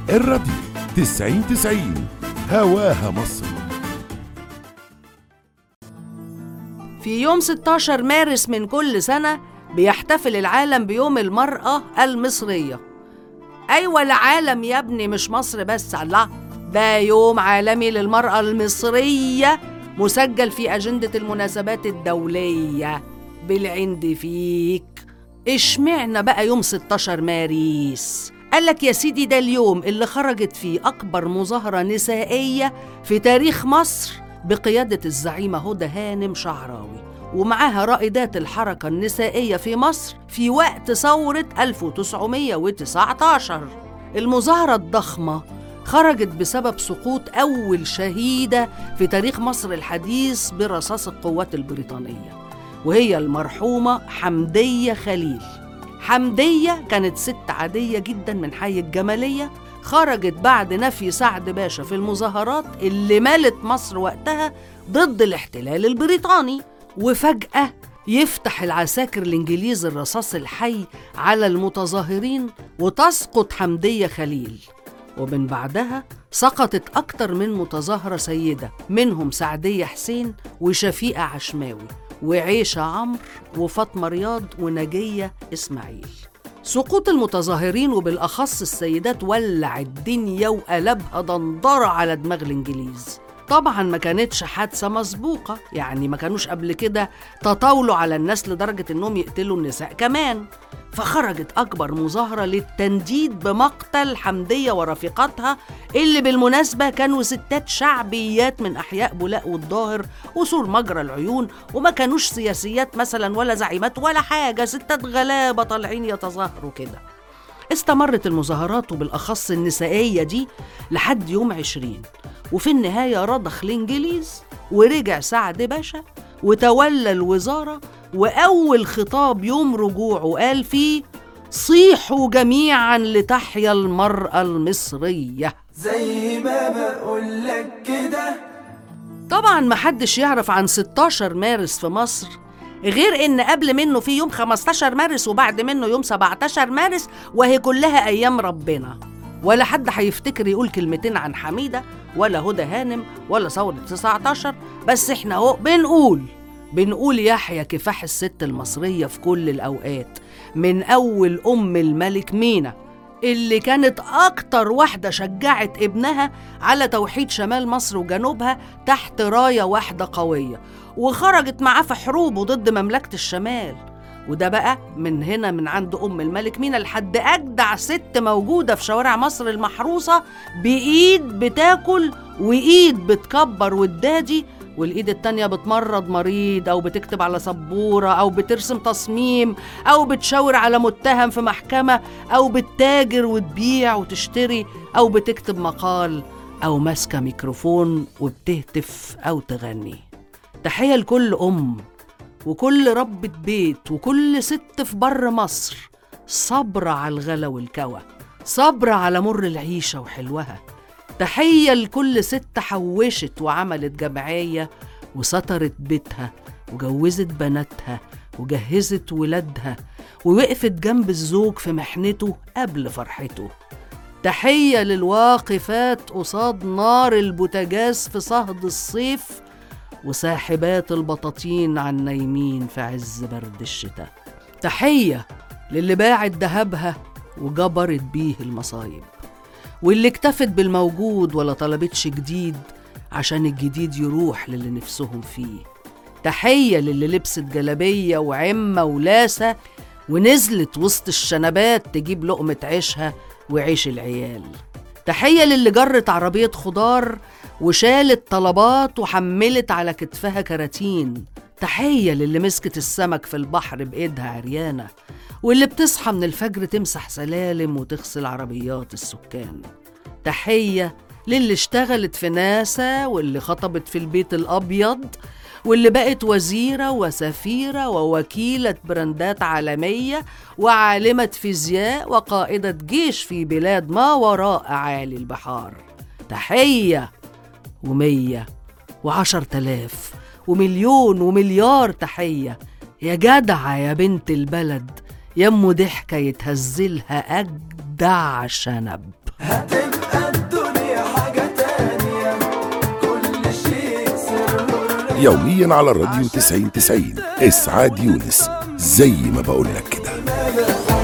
الراديو تسعين تسعين هواها مصر في يوم 16 مارس من كل سنة بيحتفل العالم بيوم المرأة المصرية أيوة العالم يا ابني مش مصر بس الله ده يوم عالمي للمرأة المصرية مسجل في أجندة المناسبات الدولية بالعند فيك اشمعنا بقى يوم 16 مارس قالك يا سيدي ده اليوم اللي خرجت فيه أكبر مظاهرة نسائية في تاريخ مصر بقيادة الزعيمة هدى هانم شعراوي ومعاها رائدات الحركة النسائية في مصر في وقت ثورة 1919 المظاهرة الضخمة خرجت بسبب سقوط أول شهيدة في تاريخ مصر الحديث برصاص القوات البريطانية وهي المرحومة حمدية خليل حمدية كانت ست عادية جدا من حي الجمالية خرجت بعد نفي سعد باشا في المظاهرات اللي مالت مصر وقتها ضد الاحتلال البريطاني وفجأة يفتح العساكر الإنجليز الرصاص الحي على المتظاهرين وتسقط حمدية خليل ومن بعدها سقطت أكتر من متظاهرة سيدة منهم سعدية حسين وشفيقة عشماوي وعيشة عمرو وفاطمة رياض ونجية إسماعيل سقوط المتظاهرين وبالأخص السيدات ولع الدنيا وقلبها دندرة على دماغ الإنجليز طبعا ما كانتش حادثة مسبوقة يعني ما كانوش قبل كده تطاولوا على الناس لدرجة انهم يقتلوا النساء كمان فخرجت أكبر مظاهرة للتنديد بمقتل حمدية ورفيقاتها اللي بالمناسبة كانوا ستات شعبيات من أحياء بولاق والظاهر وسور مجرى العيون وما كانوش سياسيات مثلا ولا زعيمات ولا حاجة ستات غلابة طالعين يتظاهروا كده استمرت المظاهرات وبالأخص النسائية دي لحد يوم عشرين وفي النهاية رضخ الإنجليز ورجع سعد باشا وتولى الوزارة وأول خطاب يوم رجوعه قال فيه صيحوا جميعا لتحيا المرأة المصرية زي ما بقولك كده طبعا محدش يعرف عن 16 مارس في مصر غير ان قبل منه في يوم 15 مارس وبعد منه يوم 17 مارس وهي كلها ايام ربنا ولا حد هيفتكر يقول كلمتين عن حميده ولا هدى هانم ولا ثوره 19 بس احنا اهو بنقول بنقول يحيى كفاح الست المصريه في كل الاوقات من اول ام الملك مينا اللي كانت أكتر واحدة شجعت ابنها على توحيد شمال مصر وجنوبها تحت راية واحدة قوية وخرجت معاه في حروبه ضد مملكة الشمال وده بقى من هنا من عند أم الملك مينا لحد أجدع ست موجودة في شوارع مصر المحروسة بإيد بتاكل وإيد بتكبر وتدادي والإيد التانية بتمرض مريض أو بتكتب على سبورة أو بترسم تصميم أو بتشاور على متهم في محكمة أو بتتاجر وتبيع وتشتري أو بتكتب مقال أو ماسكة ميكروفون وبتهتف أو تغني تحية لكل أم وكل ربة بيت وكل ست في بر مصر صبرة على الغلا والكوى صبرة على مر العيشة وحلوها تحية لكل ست حوشت وعملت جمعية وسترت بيتها وجوزت بناتها وجهزت ولادها ووقفت جنب الزوج في محنته قبل فرحته تحية للواقفات قصاد نار البوتاجاز في صهد الصيف وساحبات البطاطين على النايمين في عز برد الشتاء تحية للي باعت دهبها وجبرت بيه المصايب واللي اكتفت بالموجود ولا طلبتش جديد عشان الجديد يروح للي نفسهم فيه تحية للي لبست جلابية وعمة ولاسة ونزلت وسط الشنبات تجيب لقمة عيشها وعيش العيال تحية للي جرت عربية خضار وشالت طلبات وحملت على كتفها كراتين تحية للي مسكت السمك في البحر بإيدها عريانة واللي بتصحى من الفجر تمسح سلالم وتغسل عربيات السكان تحية للي اشتغلت في ناسا واللي خطبت في البيت الأبيض واللي بقت وزيرة وسفيرة ووكيلة براندات عالمية وعالمة فيزياء وقائدة جيش في بلاد ما وراء أعالي البحار تحية ومية وعشر تلاف ومليون ومليار تحية يا جدعة يا بنت البلد يمو ضحكة يتهزلها أجدع شنب هتبقى الدنيا حاجة تانية كل شيء سر يوميا على الراديو 90 90 اسعاد يونس زي ما بقول لك كده